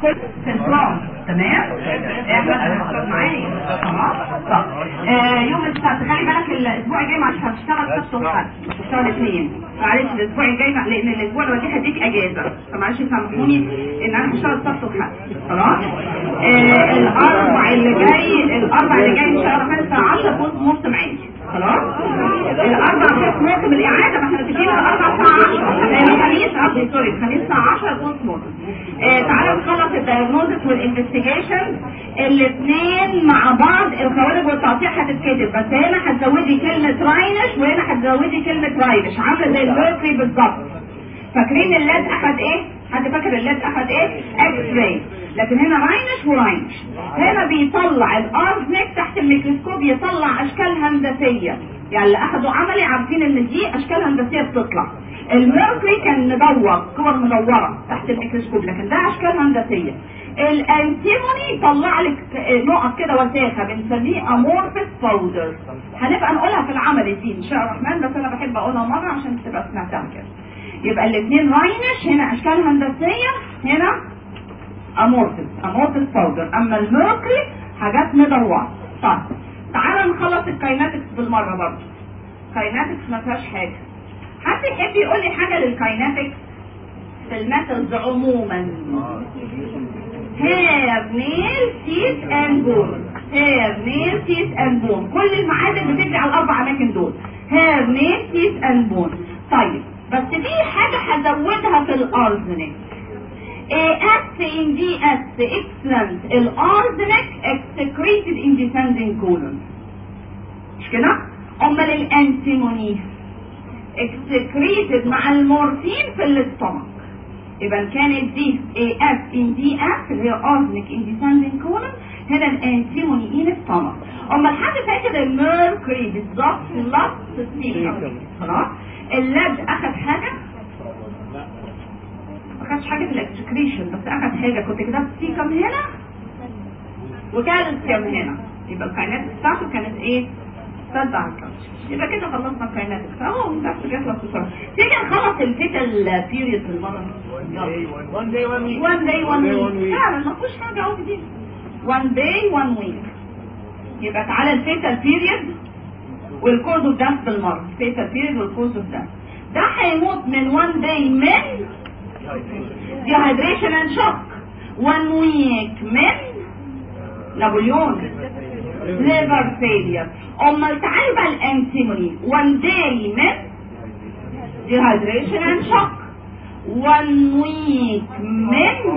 كل في البلان تمام احنا معايا خلاص طب آه، يوم السبت خلي بالك الاسبوع الجاي مش هتشتغل سبت وحد مش هتشتغل اثنين معلش الاسبوع الجاي لان الاسبوع اللي بعديه هديك اجازه فمعلش سامحوني ان انا هشتغل سبت وحد خلاص آه، الاربع اللي جاي الاربع اللي جاي ان شاء الله الساعه 10 كنت نص معاكي خلاص الاربع كنت نص بالاعاده ما احنا متفقين الاربع الساعه 10 الخميس قصدي سوري الخميس الساعه 10 كنت نص آه، تعالوا نخلص الدايجنوزس والانفستيجيشن الاثنين مع بعض الخوارج والتقطيع هتتكتب بس هنا هتزودي كلمة راينش وهنا هتزودي كلمة راينش عاملة زي الميركري بالظبط فاكرين اللاد اخد ايه؟ حد فاكر اللاد اخد ايه؟ اكس راي لكن هنا راينش وراينش هنا بيطلع الارزنك تحت الميكروسكوب يطلع اشكال هندسية يعني اللي اخدوا عملي عارفين ان دي اشكال هندسية بتطلع الميركوري كان مدور كور مدورة تحت الميكروسكوب لكن ده اشكال هندسية الانتيموني طلع لك نقط كده وساخه بنسميه امورفس باودر هنبقى نقولها في العمل دي ان شاء الرحمن بس انا بحب اقولها مره عشان تبقى سمعتها كده يبقى الاثنين راينش هنا اشكال هندسيه هنا امورفس امورفس باودر اما الميركوري حاجات مدوره طيب تعالى نخلص الكايناتكس بالمره برضه كايناتكس ما فيهاش حاجه حد يحب يقول لي حاجه للكايناتكس في الميثودز عموما have nail teeth and bone have nail teeth and bone كل المعادن بتجري على الاربع اماكن دول have nail teeth and bone طيب بس في حاجة هزودها في الارزنك AS in DS excellent الارزنك excreted in descending colon مش كده؟ امال الانتيموني excreted مع المورفين في الاستومك يبقى كانت دي اف ان دي اف اللي هي اورزنيك ان ديسندنج كولن هنا الانتيموني ان ستومك امال حد فاكر الميركوري بالظبط في اللفظ ستيل خلاص اللاد اخد حاجه ما خدش حاجه في الاكسكريشن بس اخد حاجه كنت كتبت سيكم هنا وكالسيوم هنا يبقى الكاينات بتاعته كانت ايه؟ تتبع الكالسيوم يبقى كده خلصنا الكايناتكس اهو بس بيخلص بسرعه تيجي نخلص الفيتال بيريود بالمره One day, one week. one day one One week week. فعلا ما فيهوش حاجه اهو جديد one day one week يبقى تعالى الفيتال بيريود والكورس اوف داث بالمره الفيتال بيريود والكورس اوف داث ده هيموت من one day من dehydration and shock one week من نابليون liver failure امال تعالى بقى الانتيموني one day من dehydration and shock one week من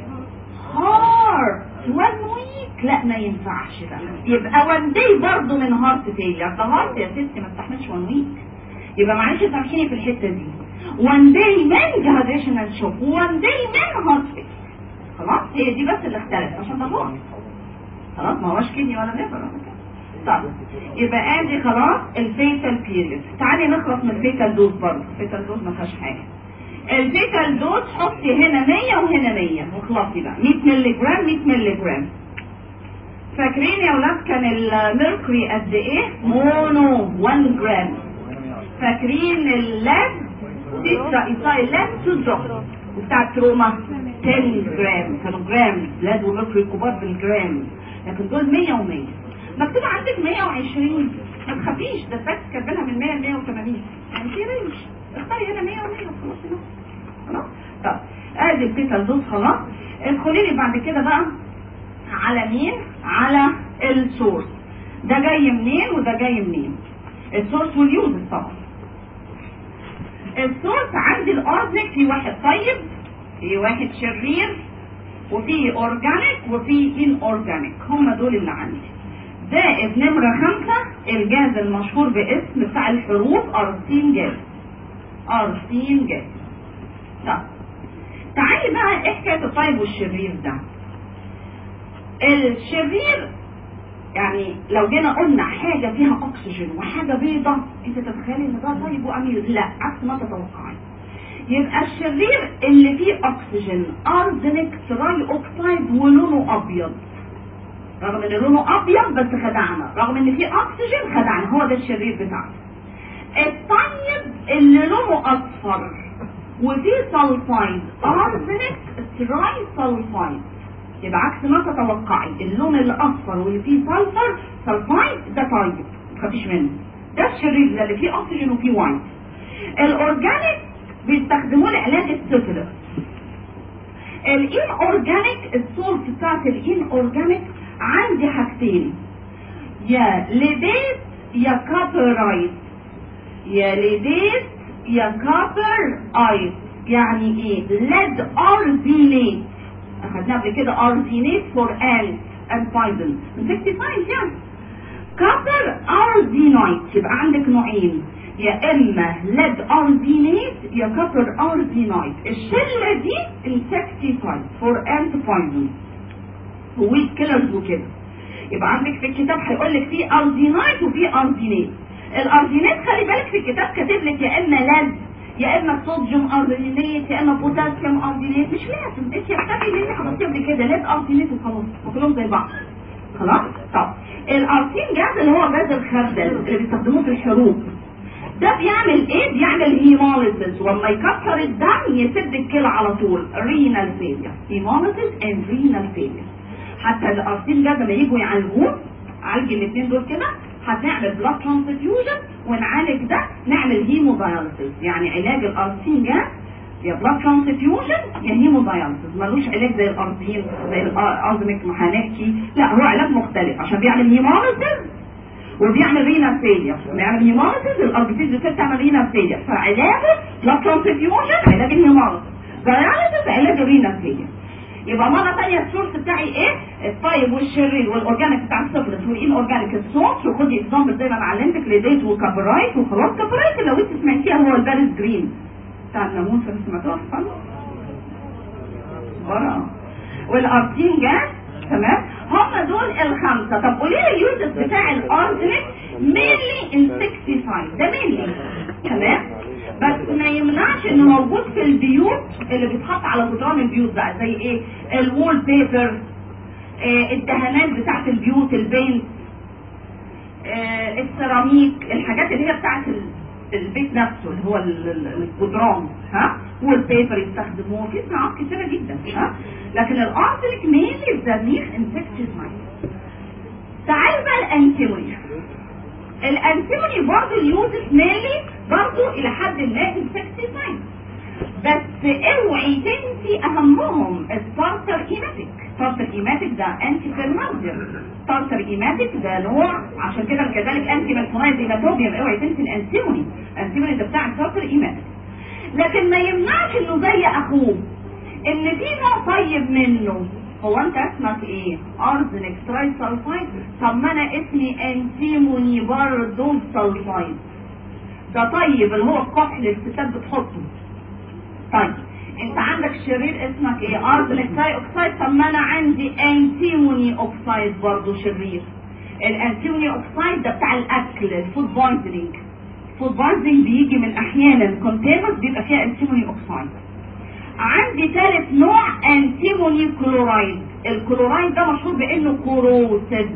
heart one week لا ما ينفعش بقى يبقى one day برضه من heart failure ده heart يا ستي ما استحملش one week يبقى معلش سامحيني في الحته دي one day من dehydration and shock one day من heart failure خلاص هي دي بس اللي اختلف عشان ده heart خلاص ما هوش كدني ولا ليفر ولا كده طب يبقى ادي خلاص الفيتال بيريود تعالي نخلص من الفيتال دوز برضه الفيتال دوز ما فيهاش حاجه الفيتال دوز حطي هنا 100 وهنا 100 واخلصي بقى 100 مللي جرام 100 مللي جرام فاكرين يا ولاد كان الميركوري قد ايه مونو 1 جرام فاكرين اللاد تترا ايثايل لاد 2 دروب وبتاع التروما 10 جرام كانوا جرام لاد وميركوري كبار بالجرام لكن دول 100 و100 مكتوب عندك 120 ما تخافيش ده بس كاتبينها من 100 ل 180 يعني في رينج اختاري هنا 100 و100 خلاص خلاص طب ادي البيتال دوز خلاص ادخلي لي بعد كده بقى على مين على السورس ده جاي منين وده جاي منين السورس واليوز طبعا السورس عندي الارزك في واحد طيب في واحد شرير وفي اورجانيك وفي ان اورجانيك هم دول اللي عندي زائد نمرة خمسة الجاز المشهور باسم بتاع الحروف ارسين جاز ارسين جاز طب تعالي بقى ايه حكاية الطيب والشرير ده الشرير يعني لو جينا قلنا حاجة فيها اكسجين وحاجة بيضة انت تتخيلي ان ده طيب وامير لا عكس ما تتوقعي يبقى الشرير اللي فيه اكسجين ارزنك تراي اوكسايد ولونه ابيض رغم ان لونه ابيض بس خدعنا رغم ان فيه اكسجين خدعنا هو ده الشرير بتاعنا الطيب اللي لونه اصفر وفيه سلفايد ارزنك تراي سلفايد يبقى عكس ما تتوقعي اللون الاصفر واللي فيه سلفر سلفايد ده طيب ما تخافيش منه ده الشرير ده اللي فيه اكسجين وفيه وايت الاورجانيك بيستخدموه لعلاج السفلس الان اورجانيك السورس بتاعت الان اورجانيك عندي حاجتين يا ليديت يا كابرايت يا ليديت يا كابر ايت يعني ايه ليد ارزينيت اخدنا قبل كده ارزينيت فور ال and poison insecticides يعني كابر ارزينايت يبقى عندك نوعين يا اما ليد ارزينيت يا كابر ارزينايت الشله دي انسكتيسايد فور انت poison ويت كيلرز وكده يبقى عندك في الكتاب هيقول لك في ارزينايت وفي ارزينيت الارزينيت خلي بالك في الكتاب كاتب لك يا اما ليد يا اما صوديوم ارزينيت يا اما بوتاسيوم ارزينيت مش لازم انت اختاري اللي انت حضرتيه قبل كده ليد ارزينيت وخلاص وكلهم زي بعض خلاص طب الارسين جاز اللي هو جاز الخردل اللي بيستخدموه في الحروب ده بيعمل ايه بيعمل هيموليسيس ولما يكسر الدم يسد الكلى على طول رينال فيلير هيموليسيس اند رينال فيلير حتى الارسين جاز لما يجوا يعالجوه عالج الاثنين دول كده هنعمل بلاد ترانسفيوجن ونعالج ده نعمل هيموداياليسيس يعني علاج الارسين جاز يا بلاد ترانسفيوجن يا هيموداياليسيس ملوش علاج زي الارسين زي الارزمك ما هنحكي لا هو علاج مختلف عشان بيعمل هيموليسيس وبيعمل رينا فيلير بيعمل هيموليسيس الاربيتيز بتاعت تعمل رينا فيلير فعلاجه بلاد ترانسفيوجن علاج الهيموليسيس داياليسيس علاج الرينا فيلير يبقى مرة تانية السورس بتاعي ايه؟ الطيب والشرير والاورجانيك بتاع السفلس والان اورجانيك الصوت وخدي اكزامبل زي ما انا علمتك ليديت وكابرايت وخلاص كابرايت لو انت سمعتيها هو الباريس جرين بتاع الناموس اللي سمعتوها في الفن برا والارتين جاز تمام هم دول الخمسه طب قولي لي اليوزز بتاع الارزنك مينلي انسكتيسايد ده مينلي تمام بس ما يمنعش انه موجود في البيوت اللي بيتحط على جدران البيوت بقى زي ايه الوول بيبر آه الدهانات بتاعت البيوت البينت آه السيراميك الحاجات اللي هي بتاعت البيت نفسه اللي هو الجدران ها والبيبر يستخدموه في صناعات كتيره جدا ها لكن الارسنك مينلي الزرنيخ انسكتيسايد تعالوا بقى الانتيموني الانتيموني برضه اليوزز مينلي برضه الى حد ما انسكتيسايد بس اوعي تنسي اهمهم التارتر ايماتيك تارتر ايماتيك ده انتي فيرمالجر تارتر ايماتيك ده نوع عشان كده كذلك انتي مالفونايز هيماتوبيوم اوعي تنسي الانتيموني الانتيموني ده بتاع التارتر ايماتيك لكن ما يمنعش انه زي اخوه ان في نوع طيب منه هو انت اسمك ايه ارزنك تراي سلفايد طب ما انا اسمي انتيموني برضه سلفايد ده طيب اللي هو الكحل اللي الستات بتحطه طيب انت عندك شرير اسمك ايه ارزنك تراي اوكسايد طب ما انا عندي انتيموني اوكسايد برضه شرير الانتيموني اوكسايد ده بتاع الاكل الفود بويزنينج الفود بويزنينج بيجي من احيانا كونتينرز بيبقى فيها انتيموني اوكسايد عندي ثالث نوع انتيموني كلورايد الكلورايد ده مشهور بانه كوروسيد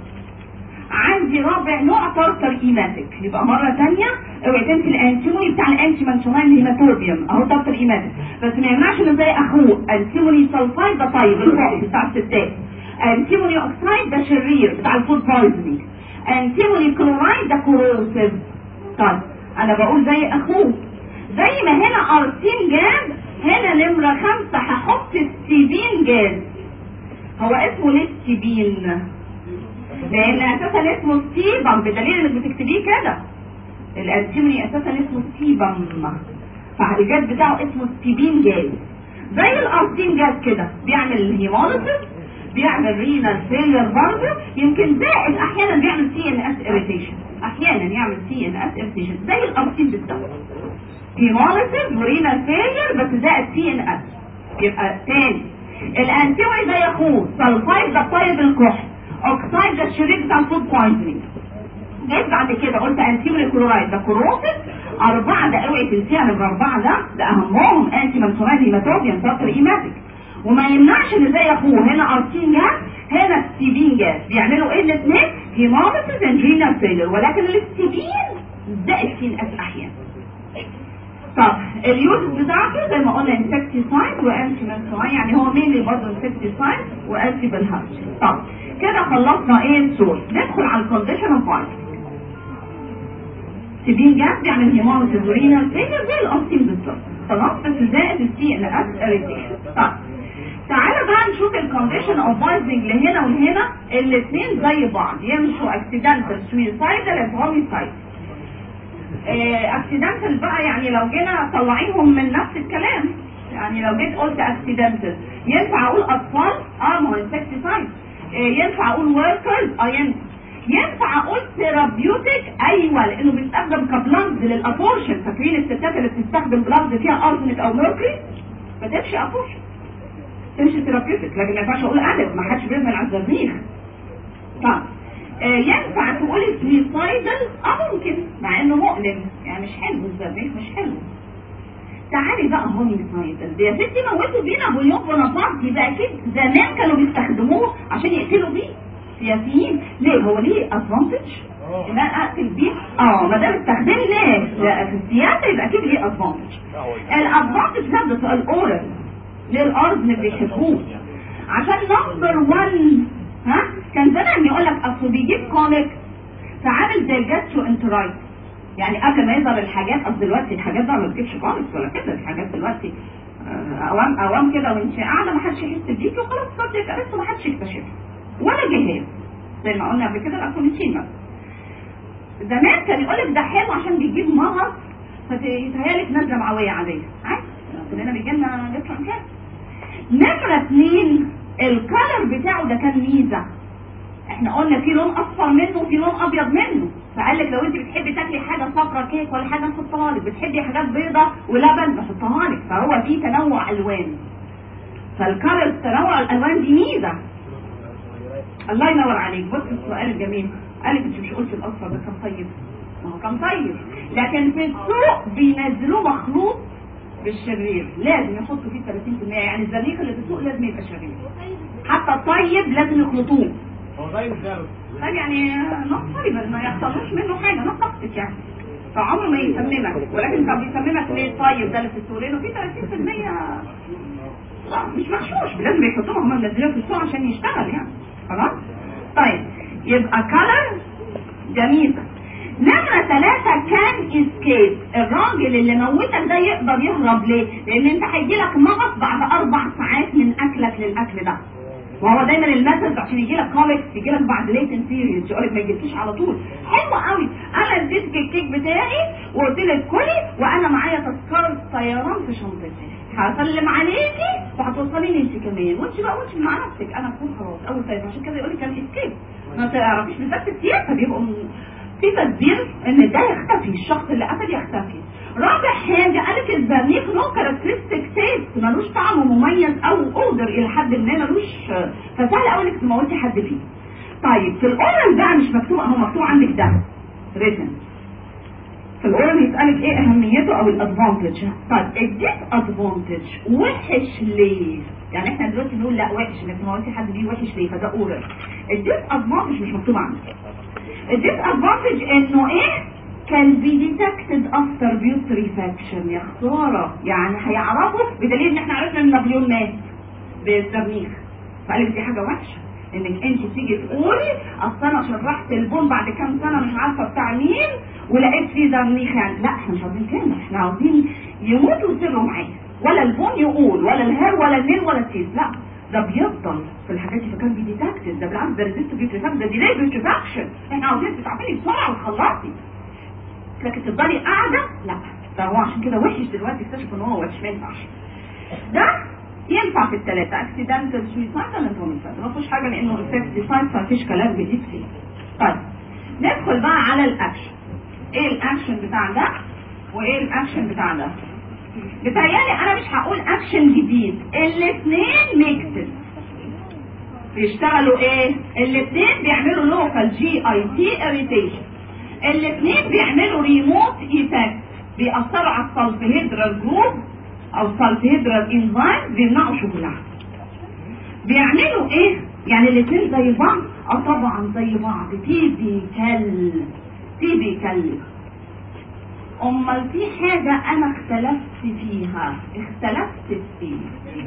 عندي رابع نوع تارتر ايماتيك يبقى مره ثانيه اوعي تنسي الانتيموني بتاع الانتي مانشوناين هيماتوربيوم اهو تارتر ايماتيك بس ما يمنعش انه زي اخوه انتيموني سلفايد ده طيب الفوق بتاع الستات انتيموني اوكسايد ده شرير بتاع الفود بويزنينج انتيموني كلورايد ده كوروسيد طيب انا بقول زي اخوه زي ما هنا ارسين جاز هنا نمرة خمسة هحط السيبين جاز هو اسمه ليه السيبين لان اساسا اسمه ستيبم بدليل انك بتكتبيه كده الانتيموني اساسا اسمه ستيبم فالجاز بتاعه اسمه ستيبين جاز زي الارسين جاز كده بيعمل هيموليسيس بيعمل رينال فيلر برضه يمكن زائد احيانا بيعمل سي ان اس اريتيشن احيانا يعمل سي ان اس اريتيشن زي الارسين بالظبط هيموليسيس ورينال فيلير بس زائد سي ان اس يبقى تاني الانتيوي ده ياخوه سلفايد ده طيب الكحل اوكسايد ده الشريك بتاع الفود بويزنينج جيت بعد كده قلت انتيوري كلورايد ده كوروسيس أربعة ده اوعي تنسيها نمرة أربعة ده ده أهمهم أنتي منسونات هيماتوبيان سطر إيماتيك وما يمنعش إن زي أخوه هنا أرسين جاز هنا الستيبين جاز بيعملوا إيه الاتنين؟ هيماتوسيس اند رينال فيلر ولكن الستيبين زائد سين أس أحيانا طب اليوز بتاعته زي ما قلنا انسكتيسايد وانتي يعني هو مين برضه انسكتيسايد وانتي بالهارج طب كده خلصنا ايه السورس ندخل على الكونديشن اوف فايروس سيبين جاز بيعمل هيموليسيس ورينال فيلر زي الاوستين بالظبط خلاص بس زائد السي ان اس اريتيشن طب تعالى بقى نشوف الكونديشن اوف بايزنج لهنا ولهنا الاثنين زي بعض يمشوا اكسيدنتال سويسايدال اند هوميسايد اكسيدنتال بقى يعني لو جينا طلعينهم من نفس الكلام يعني لو جيت قلت اكسيدنتال ينفع اقول اطفال اه ما هو انسكتيسايد ينفع اقول وركرز اه ينفع ينفع اقول ثيرابيوتيك ايوه لانه بيستخدم كبلانز للابورشن فاكرين الستات اللي بتستخدم بلانز فيها ارسنك او ميركوري ما تمشي ابورشن تمشي ثيرابيوتيك لكن ما ينفعش اقول ادب ما حدش بيعمل على الزرنيخ طب آه ينفع تقولي سويسايدل اه ممكن مع انه مؤلم يعني مش حلو الزرنيخ مش حلو تعالي بقى هوميسايدل دي يا ستي موتوا بينا نابليون بونابرت يبقى اكيد زمان كانوا بيستخدموه عشان يقتلوا بيه سياسيين ليه هو ليه ادفانتج ان انا اقتل بيه اه ما دام استخدم ليه لا في السياسه يبقى اكيد ليه ادفانتج الادفانتج ده ده سؤال اورال ليه الارض اللي بيحبوه عشان نمبر 1 ها كان زمان يقول لك اصل بيجيب كوميك فعامل زي الجاسترو انترايت يعني قبل ما يظهر الحاجات اصل دلوقتي الحاجات بقى ما بتجيبش كوميكس ولا كده الحاجات دلوقتي اوام اوام كده وانت قاعده ما حدش يحس بيكي وخلاص صدق قريت ما حدش يكتشفها ولا جهاز زي ما قلنا قبل كده الاكونيتين مثلا زمان كان يقول لك ده حلو عشان بيجيب مغص فتهيألك نازله معويه عاديه عادي كلنا بيجي لنا نطلع كده نمره اثنين الكلر بتاعه ده كان ميزه احنا قلنا في لون اصفر منه وفي لون ابيض منه فقال لك لو انت بتحبي تاكلي حاجه صفرا كيك ولا حاجه نحطها لك بتحبي حاجات بيضه ولبن نحطها لك فهو في تنوع الوان فالكلر تنوع الالوان دي ميزه الله ينور عليك بص السؤال الجميل قالك انت مش قلت الاصفر ده كان طيب ما هو كان طيب لكن في السوق بينزلوه مخلوط بالشرير لازم يحطوا فيه 30% يعني الزنيخ اللي في السوق لازم يبقى شرير حتى الطيب لازم يخلطوه هو طيب ازاي طيب يعني نص طيب ما يحصلوش منه حاجه نص طاقتك يعني فعمره ما يسممك ولكن طب يسممك ليه الطيب ده اللي في السوق لانه فيه 30% لا مش مغشوش لازم يحطوه هم منزلينه في السوق عشان يشتغل يعني خلاص طيب يبقى كلر جميلة نمرة ثلاثة كان اسكيب الراجل اللي موتك ده يقدر يهرب ليه لان انت هيجي لك مغص بعد اربع ساعات من اكلك للاكل ده وهو دايما المثل عشان يجي لك كوميكس يجي لك بعد ليتن سيريز يقول لك ما يجيبكيش على طول حلو قوي انا اديتك الكيك بتاعي وقلت لك كلي وانا معايا تذكره طيران في شنطتي هسلم عليكي وهتوصلي لي انت كمان وانت بقى وانت مع نفسك انا اكون خلاص اول طيب عشان كده يقول لك كان اسكيب ما تعرفيش بالذات السياسه بيبقوا في تدبير ان ده يختفي الشخص اللي قتل يختفي رابع حاجه قالت البرنيق له كاركترستيك تيست ملوش طعم مميز او اوردر الى حد ما ملوش فسهل قوي انك تموتي حد فيه طيب في الاورال بقى مش مكتوب اهو مكتوب عندك ده ريتن في الاورال يسالك ايه اهميته او الادفانتج طيب الديس ادفانتج وحش ليه يعني احنا دلوقتي بنقول لا وحش انك تموتي حد بيه وحش ليه فده اورال الديس ادفانتج مش مكتوب عندك الديس ادفانتج انه ايه كان بي ديتكتد افتر بيوتريفاكشن يا خساره يعني هيعرفوا بدليل ان احنا عرفنا ان نابليون مات بالترميخ فقال دي حاجه وحشه انك انت تيجي تقولي اصل انا شرحت البون بعد كام سنه مش عارفه بتاع مين ولقيت فيه زرنيخ يعني لا احنا مش عاوزين كده احنا عاوزين يموتوا ويسروا معايا ولا البون يقول ولا الهير ولا النيل ولا التيز لا ده بيفضل في الحاجات دي فكان بيديتكتد ده بالعكس ده ريزيست بيوتريفاكشن ده ديلي بيوتريفاكشن احنا عاوزين تتعاملي بسرعه وتخلصي لكن تفضلي قاعده لا ده هو عشان كده وحش دلوقتي اكتشفوا ان هو وحش ما ينفعش ده ينفع في الثلاثه اكسيدنتال سويسايد اند هوميسايد ما فيهوش حاجه لانه انسكتيسايد فمفيش كلام جديد فيه طيب ندخل بقى على الاكشن ايه الاكشن بتاع ده وايه الاكشن بتاع ده بتهيألي انا مش هقول اكشن جديد الاثنين ميكسد بيشتغلوا ايه الاثنين بيعملوا لوكال جي اي تي اريتيشن الاثنين بيعملوا ريموت ايفكت بيأثروا على السلفهيدرال جروب او السلفهيدرال انزايم بيمنعوا شغلها بيعملوا ايه يعني الاثنين زي بعض اه طبعا زي بعض تي بيكل تي بيكلف امال في حاجة انا اختلفت فيها اختلفت في ايه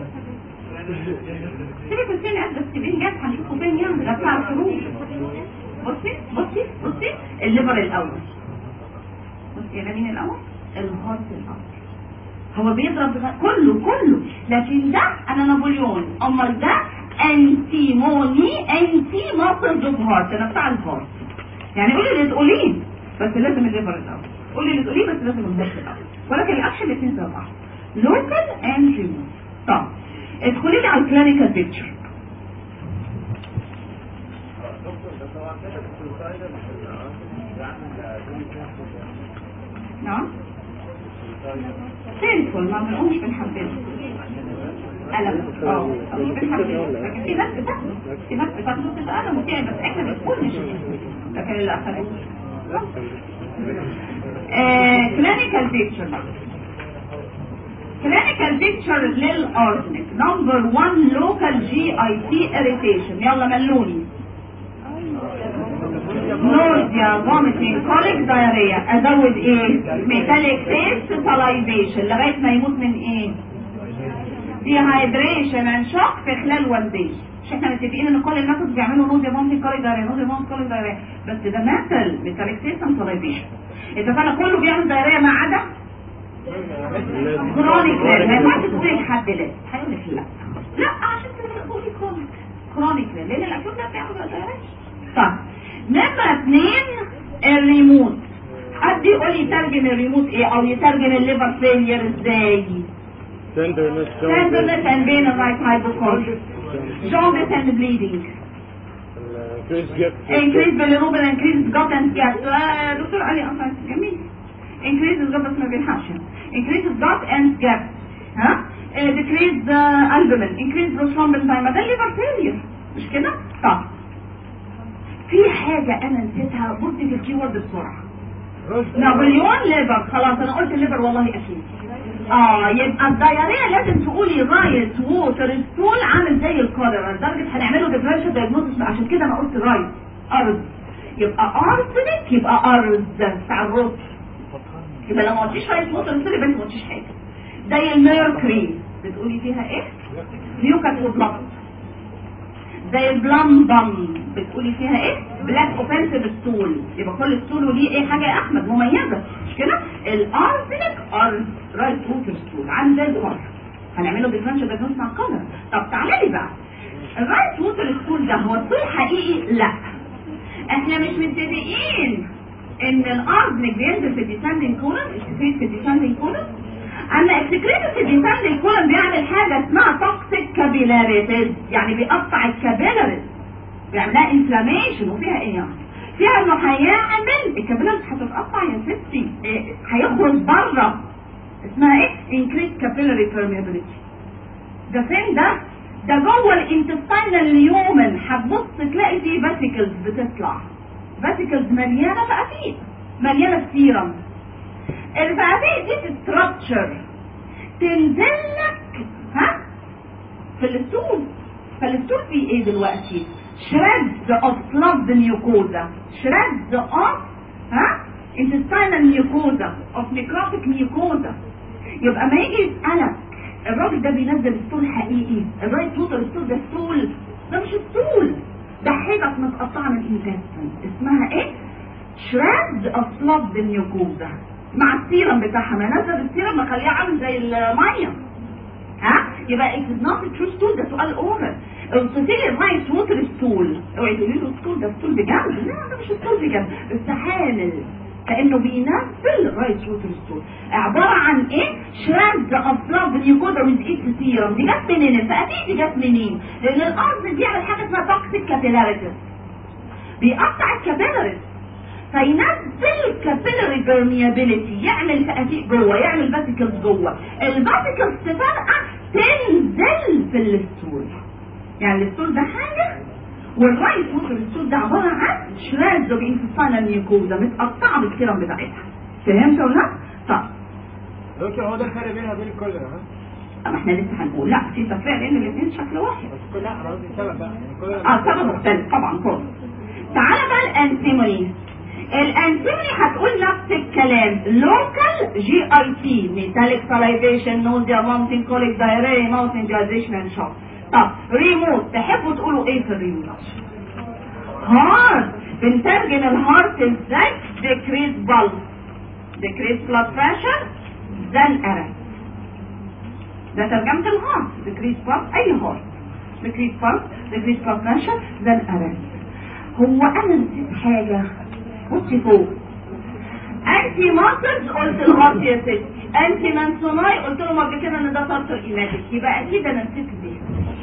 سيبك من فين بس فين جت هنشوفه فين يعني ده بتاع الحروف بصي بصي بصي الليفر الاول بصي يا مين الاول الهارت الاول هو بيضرب بغ- كله كله لكن ده انا نابليون امال ده انتيموني انتي ماسل اوف هارت انا بتاع الهارت يعني قولي اللي تقوليه بس لازم الليفر الاول قولي اللي تقوليه بس لازم الهارت الاول ولكن الاكشن الاثنين زي بعض لوكال اند ريموت طب ادخلي لي على الكلينيكال بيكتشر نعم سيرفول ما بنقومش بنحبله قلم اه مش بنحبله لكن في ناس بتاخده في ناس بتاخده في القلم وكده بس احنا بنقولش لكن الاخرين كلينيكال بيكتشر بقى كلينيكال بيكتشر للارسنك نمبر 1 لوكال جي اي تي اريتيشن يلا ملوني نوزيا فوميتنج كوليك دايريا ازود ايه ميتاليك تيست سلايفيشن لغايه ما يموت من ايه ديهايدريشن اند شوك في خلال وان داي مش احنا متفقين ان كل الناس بيعملوا نوزيا فوميتنج كوليك دايريا نوزيا فوميتنج كوليك دايريا بس ده ميتال ميتاليك تيست سلايفيشن اذا كان كله بيعمل دايريا ما عدا كرونيك ما ينفعش تقولي لحد لا هيقول لك لا لا عشان كده بتقولي كرونيك كرونيك لان الاكيوت ده بيعمل دايريا طب نمرة اثنين الريموت حد يقول لي يترجم الريموت ايه او يترجم الليفر فيلير ازاي Tenderness, tenderness and pain of right hypochondria jaundice and bleeding Chris Gift. increase bilirubin increase gut and gas آه، دكتور علي اصلا جميل increase الجت بس ما بيلحقش increase gut and gas ها آه، decrease آه، albumin increase prothrombin ما ده الليفر فيلير مش كده طب في حاجة أنا نسيتها بصي في الكيورد بسرعة نابليون ليفر خلاص أنا قلت الليفر والله أكيد اه يبقى الدايريا لازم تقولي رايت ووتر ستول عامل زي الكوليرا لدرجة هنعمله ديفرنشال دايجنوستس عشان كده انا قلت رايت ارض يبقى ارسنك يبقى ارض بتاع الرز يبقى لو ما قلتيش رايت ووتر ستول يبقى انت ما قلتيش حاجة زي الميركوري بتقولي فيها ايه؟ ميوكاس وبلاك زي البلام بام بتقولي فيها ايه بلاك اوفنسيف ستول يبقى كل ستول وليه ايه حاجه يا احمد مميزه مش كده الارسنك ار رايت ووتر ستول عامل زي الكولر هنعمله ديفرنشال دايجنوز مع الكولر طب تعالى لي بقى الرايت ووتر ستول ده هو ستول حقيقي لا احنا مش متفقين ان الارسنك بينزل في الديساندنج كولن السكريت في الديساندنج كولن اما السكريت في الديساندنج كولن بيعمل حاجه اسمها توكسيك كابيلاريتيز يعني بيقطع الكابيلاريز بيعملها انفلاميشن وفيها ايه يعني فيها انه هيعمل الكابيلاريز هتتقطع يا ستي إيه، هيخرج بره اسمها ايه انكريس كابيلاري بيرميابيليتي ده فين ده ده جوه الانتستينال اليومن هتبص تلاقي فيه فاسيكلز بتطلع فاسيكلز مليانه فقاتيل مليانه سيرم الفقاتيل دي تستراكشر تنزل لك ها في الستول فالستول فيه ايه دلوقتي shreds of blood mucosa shreds of ها intestinal mucosa of necrotic mucosa يبقى ما يجي يسألك الراجل ده بينزل ستول حقيقي الرايت ووتر ستول ده ستول ده مش ستول ده حتت متقطعه من الانتستين اسمها ايه shreds of blood mucosa مع السيرم بتاعها ما نزل السيرم مخليه عامل زي الميه ها يبقى it is not a true stool ده سؤال اوفر اوصفي لي الرايت ووتر ستول اوعي تقولي له ستول ده ستول بجد لا ده مش ستول بجد بس حامل كانه بينزل رايت ووتر ستول عباره عن ايه شراد اوف بلاد نيوكودا من ايد سيرم دي جت منين الفقاتيل دي جت منين لان الارض بيعمل حاجه اسمها توكسيك كابيلاريتس بيقطع الكابيلاريز فينزل كابيلاري بيرميابيليتي يعمل فقاتيق جوه يعمل فاسيكلز جوه الفاسيكلز تفرقع تنزل في الستول يعني الستول ده حاجه والرايت ووتر الستول ده عباره عن شراد بانفصال النيوكوزا متقطعه بالكرم بتاعتها فهمت ولا لا؟ طب دكتور هو ده الفرق بينها وبين الكوليرا ها؟ اما احنا لسه هنقول لا في تفريق لان الاثنين شكل واحد بس كل لا انا قصدي السبب بقى يعني الكوليرا اه سبب مختلف طبعا خالص تعالى بقى الانسيموني الانتيموني هتقول نفس الكلام لوكال جي اي تي ميتاليك سلايفيشن نوزيا مامتين كوليك دايريا ماوثين جازيشن شوك طب ريموت تحبوا تقولوا ايه في الريموت هارت بنترجم الهارت ازاي ديكريس بلس ديكريس بلاد بريشر زن ارست ده ترجمة الهارت ديكريس بلس اي هارت ديكريس بلس ديكريس بلاد بريشر زن ارست هو انا نسيت حاجة بصي فوق انتي ماسلز قلت الهارت يا ستي انتي مانسوناي قلت لهم قبل كده ان ده سارتر ايماتيك يبقى اكيد انا نسيت دي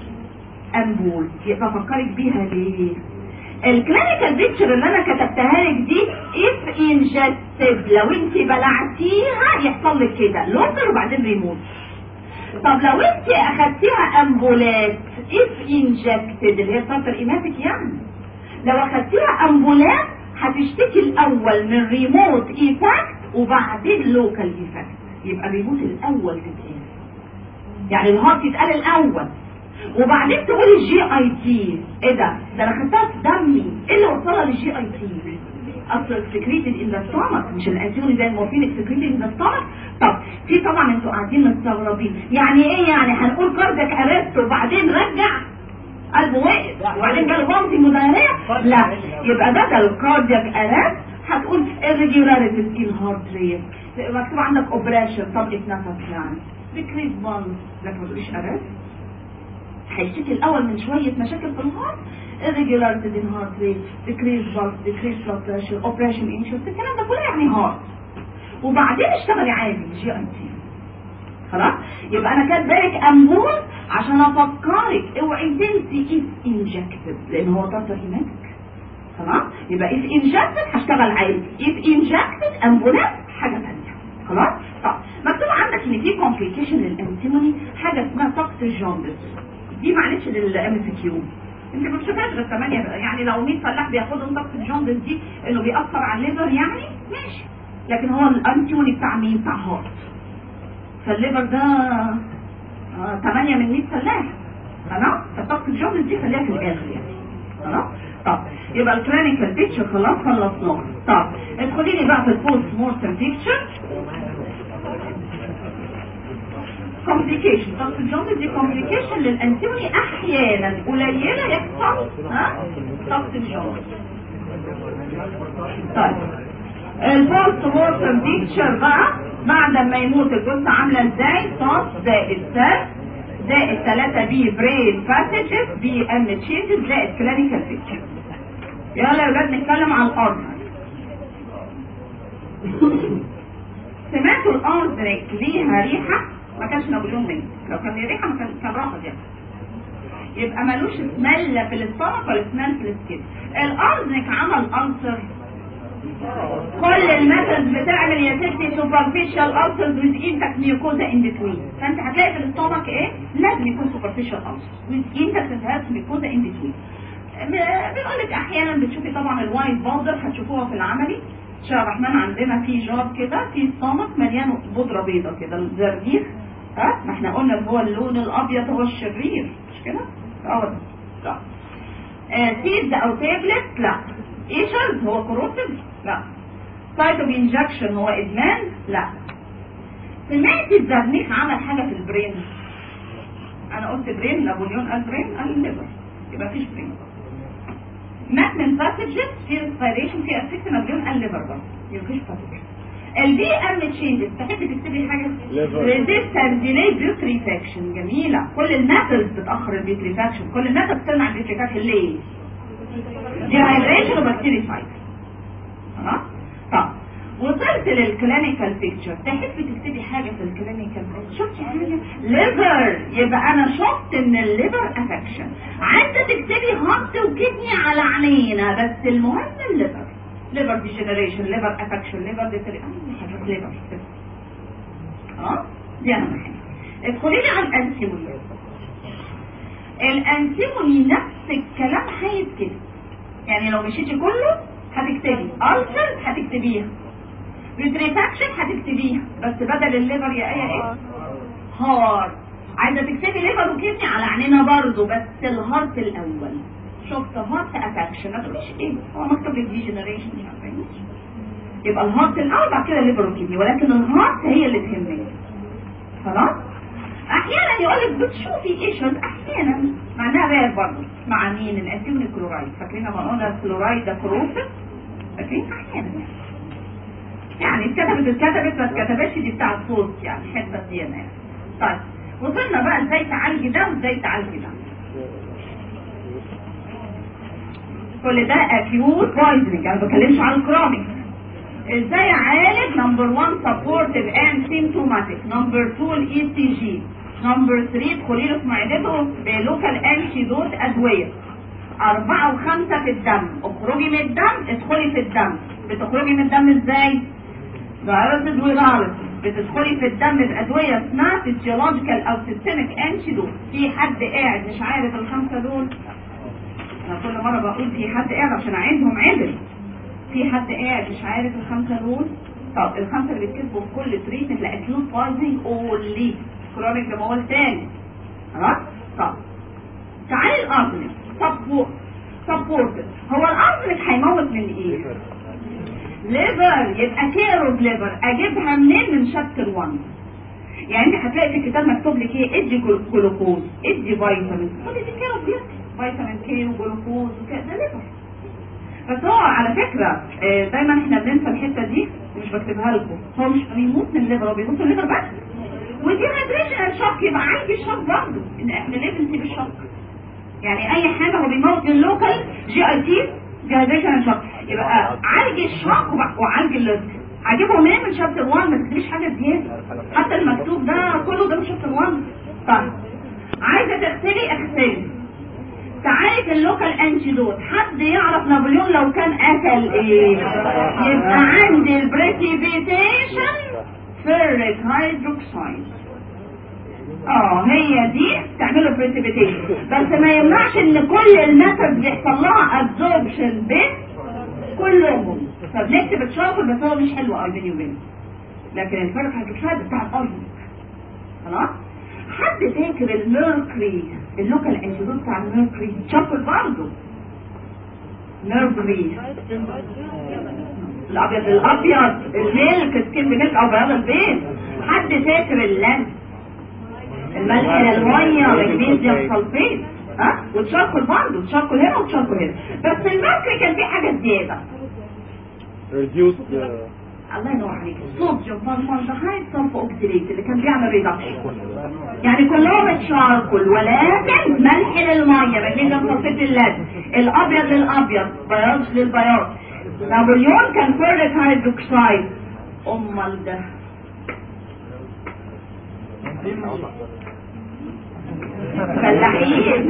امبول يبقى فكرك بيها ليه الكلينيكال بيكتشر اللي انا كتبتها لك دي اف انجكتد لو انت بلعتيها يحصل لك كده لوكر وبعدين ريموت طب لو انت اخدتيها امبولات اف انجكتد اللي هي سارتر ايماتيك يعني لو اخدتيها امبولات هتشتكي الاول من ريموت ايفكت وبعدين لوكال ايفكت يبقى الريموت الاول تتقال يعني الهارت يتقال الاول وبعدين تقول الجي اي تي ايه ده ده انا خدتها في دمي ايه اللي وصلها للجي اي تي اصل سكريتد ان ذا ستومك مش الانتيوني زي المورفين سكريتد ان ذا ستومك طب في طبعا انتوا قاعدين مستغربين يعني ايه يعني هنقول كاردك ارست وبعدين رجع قلبه وقف وبعدين جاله بامتي مدارية لا يبقى ده ده الكاردياك ارست هتقول irregularities in heart rate مكتوب عندك اوبريشن طبقة نفس يعني decrease bonds لكن ما تقوليش ارست هيشتكي الاول من شوية مشاكل في الهارت irregularities in heart rate decrease pulse decrease blood pressure operation insurance الكلام ده كله يعني هارت وبعدين اشتغلي عادي جي اي تي خلاص يبقى انا كاتبالك امبول عشان افكرك اوعي تنسي اف انجكتد لان هو تارتر هيماتيك خلاص يبقى اف انجكتد هشتغل عادي اف انجكتد امبولات حاجه ثانيه خلاص طب مكتوب عندك ان في كومبليكيشن للانتيموني حاجه اسمها توكس الجوندس دي معلش للام سي كيو انت ما بتشوفهاش غير 8 يعني لو 100 فلاح بياخدهم توكس الجوندس دي انه بيأثر على الليفر يعني ماشي لكن هو الانتيوني بتاع مين بتاع هارت فالليفر ده آه 8 من 100 فلاح خلاص فالطاقة الجوندس دي خليها في الاخر يعني خلاص طب يبقى الكلينيكال بيكتشر خلاص خلصناه طب ادخلي لي بقى في البوست مورتم بيكتشر كومبليكيشن طب الجوندس دي كومبليكيشن للانتيوني احيانا قليله يحصل ها طاقة الجوندس طيب البوست مورتم بيكتشر بقى بعد ما يموت الجثة عاملة ازاي صوت زائد سيل زائد 3 بي برين باسجز بي ام تشينجز زائد كلينيكال بيكتشر يلا يا ولاد نتكلم عن الارض سمعتوا الارض ليها ريحة ما كانش نابليون منه لو كان ليه ريحة ما كان كان رافض يعني يبقى ملوش سمell لا في الاستمك ولا سمell في السكين الارض عمل ألسر كل الميثودز بتعمل يا ستي سوبرفيشال ألسرز ويز انتك ميوكوزا ان بتوين فانت هتلاقي في الاستومك ايه لازم يكون سوبرفيشال ألسر ويز انتك هاز ميوكوزا ان بتوين بنقول لك احيانا بتشوفي طبعا الوايت بودر هتشوفوها في العملي شاء الرحمن عندنا في جار كده في ستومك مليان بودره بيضه كده الزرنيخ ها ما احنا قلنا اللي هو اللون الابيض هو الشرير مش كده؟ اه ده لا سيدز او تابلت لا ايشرز هو كروسيف لا سايتوب انجكشن هو ادمان لا سمعت الزرنيخ عمل حاجه في البرين انا قلت برين نابليون قال برين قال الليفر يبقى مفيش برين مات من باسجز في ريسبيريشن في افكت نابليون قال ليفر بس يبقى مفيش باسجز البي ام تشينجز تحب تكتبي حاجه Liver. ريزيستنس ديلي بيوتريفاكشن جميله كل الميثودز بتاخر البيوتريفاكشن كل الميثودز بتمنع البيوتريفاكشن ليه؟ ديهايدريشن وبكتيريا فايت خلاص طب وصلت للكلينيكال بيكتشر تحب تكتبي حاجه في الكلينيكال بيكتشر شفتي حاجه ليفر يبقى انا شفت ان الليفر افكشن عايزه تكتبي هارت وكدني على عينينا بس المهم الليفر ليفر ديجنريشن ليفر افكشن ليفر ديتري حاجات ليفر اه دي اهم حاجه ادخلي لي على الانسيموني الانسيموني نفس الكلام هيت كده يعني لو مشيتي كله هتكتبي ألسر هتكتبيها ريتريفاكشن هتكتبيها بس بدل الليفر يا ايه ايه هارت عايزه تكتبي ليفر وكدني على عينينا برضه بس الهارت الاول شفت هارت افكشن ما تقوليش ايه هو مكتوب لك ديجنريشن مش عارفه ايه يبقى الهارت الاول بعد كده الليفر والكدني ولكن الهارت هي اللي تهمني خلاص احيانا يقول لك بتشوفي ايشوز احيانا مع انها رير برضه مع مين الاسيون الكلورايد فاكرين لما قلنا الكلورايد ده كروسس فاكرين احيانا يعني اتكتبت اتكتبت ما اتكتبتش دي بتاعت صوت يعني حته زياده يعني طيب وصلنا بقى ازاي تعالجي ده وازاي تعالجي ده كل ده اكيوت بويزنج انا ما بتكلمش عن الكرونيك ازاي اعالج نمبر 1 سبورتيف اند سيمتوماتيك نمبر 2 الاي سي جي نمبر 3 ادخلي له في معدته بلوكال انتيدوت ادويه أربعة وخمسة في الدم اخرجي من الدم ادخلي في الدم بتخرجي من الدم ازاي؟ فيروسز وفيروسز بتدخلي في الدم بأدوية اسمها فيسيولوجيكال أو سيستميك انتيدوت في حد قاعد مش عارف الخمسة دول أنا كل مرة بقول في حد قاعد عشان أعيدهم عدل في حد قاعد مش عارف الخمسة دول طب الخمسة اللي بيتكتبوا في كل تريتمنت لأكيوت بايزنج أولي كرونيك ده موال تاني خلاص؟ طب تعالي الأرض سبورت سبورت هو الأرض هيموت من إيه؟ ليفر يبقى كيروز ليفر اجيبها منين من شابتر 1 يعني انت هتلاقي في الكتاب مكتوب لك ايه ادي جلو- جلوكوز ادي فيتامين كل دي كيروز ليفر فيتامين كي وجلوكوز وكده ده ليفر بس هو على فكرة آه، دايما احنا بننسى الحتة دي ومش بكتبها لكم هو مش بيموت من الليفر هو بيموت من الليفر بس ودي هيدريشن شوك يبقى عندي الشوك برضه ان احنا ليه بنسيب الشوك يعني اي حاجة هو بيموت من لوكال جي اي تي جهازيشن شوك يبقى عالج الشوك وبع- وعالج الليفر هجيبه منين من شابتر 1 ما تكتبش حاجة زيادة حتى المكتوب ده كله ده من شابتر 1 طيب عايزة تغسلي اغسلي تعالج اللوكال انتيدوت حد يعرف نابليون لو كان اكل ايه يبقى عندي البريسيبيتيشن فيريك هيدروكسايد اه هي دي تعمله بريسيبيتيشن بس ما يمنعش ان كل الميثود بيحصل لها ابزوربشن بين كلهم فبنكتب الشاطر بس هو مش حلو قوي بيني وبينك لكن الفيريك هيدروكسايد بتاع الارض خلاص حد فاكر الميركوري اللوكال انتيدوت بتاع الميركوري شابل برضه ميركوري الابيض الابيض الميلك سكين ميلك او بياض البيض حد فاكر اللمس الملح للميه مغنيسيوم سلفيت ها وتشاركل برضه وتشاركل هنا وتشاركل هنا بس الميركوري كان فيه حاجه زياده reduced the الله ينور عليك صوديوم فالفالدهايد سلفو اوكسيليت اللي كان بيعمل ريدكشن يعني كلهم اتشاركل ولكن ملح للميه مغنيسيوم سلفيت لللاد الابيض للابيض بياض للبياض نابليون كان فيريك هيدروكسايد امال ده فلاحين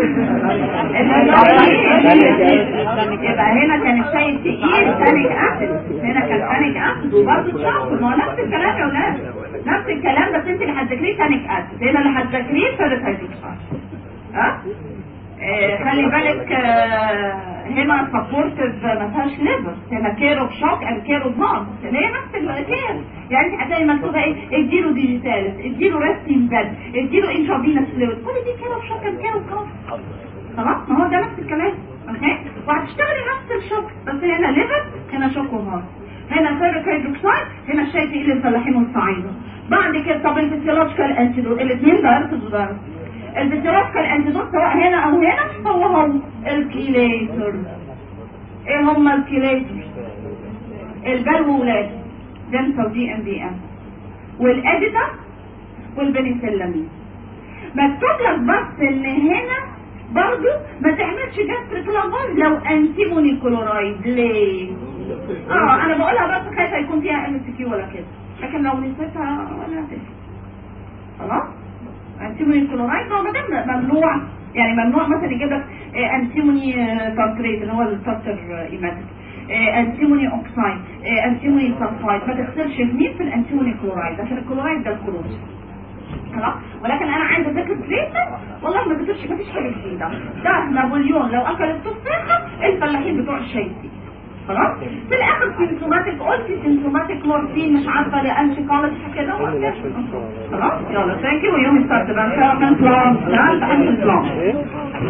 يبقى هنا كان الشاي تقيل ثانيك اسيد هنا كان ثانيك اسيد وبرضه تشاركل ما هو نفس الكلام يا ولاد نفس الكلام بس انت اللي هتذاكريه ثانيك اسيد هنا اللي هتذاكريه فيريك هيدروكسايد ها آه، خلي بالك آه، هنا سبورتيف ما فيهاش ليفر هنا كير اوف شوك اند كير اوف نار هي نفس الكير يعني انت هتلاقي مكتوبه ايه اديله ديجيتالس اديله ريستين باد اديله انترافينس فلويد كل دي كير اوف شوك اند كير اوف نار خلاص ما هو ده نفس الكلام اوكي وهتشتغلي نفس الشوك بس هنا ليفر هنا شوك ونار هنا فيريك هيدروكسايد هنا الشاي تقيل الفلاحين والصعايده بعد كده طب الفسيولوجيكال انتيدوت الاثنين دايركتس ودايركتس الفسيولوجيكال انتيدوت سواء هنا او هنا هو هو الكيليتر ايه هم الكيليتر البلو ولاد دنسا ودي ام بي ام والاديتا والبنسلامين مكتوب لك بس ان هنا برضو ما تعملش جاستريك لافاز لو انتيموني كلورايد ليه؟ اه انا بقولها بس خايفه يكون فيها ام اس كيو ولا كده لكن لو نسيتها ولا هتفرق خلاص؟ انتيموني كلورايد هو ما دام ممنوع يعني ممنوع مثلا يجيب لك آه، انتيموني كونكريت اللي هو التاتر ايماتيك انتيموني اوكسايد آه، انتيموني سلفايد ما تغسلش مين في الانتيموني كلورايد عشان الكلورايد ده الخروج خلاص ولكن انا عايزه اذاكر تريتمنت والله ما ذاكرش مفيش حاجه جديده ده نابليون لو اكل التفاحه الفلاحين بتوع الشاي خلاص في الاخر سيمتوماتيك قلت سيمتوماتيك مورفين مش عارفه لانشي كولج كده خلاص يلا ثانك يو ويوم ستارت بقى ان شاء الله بلان بلان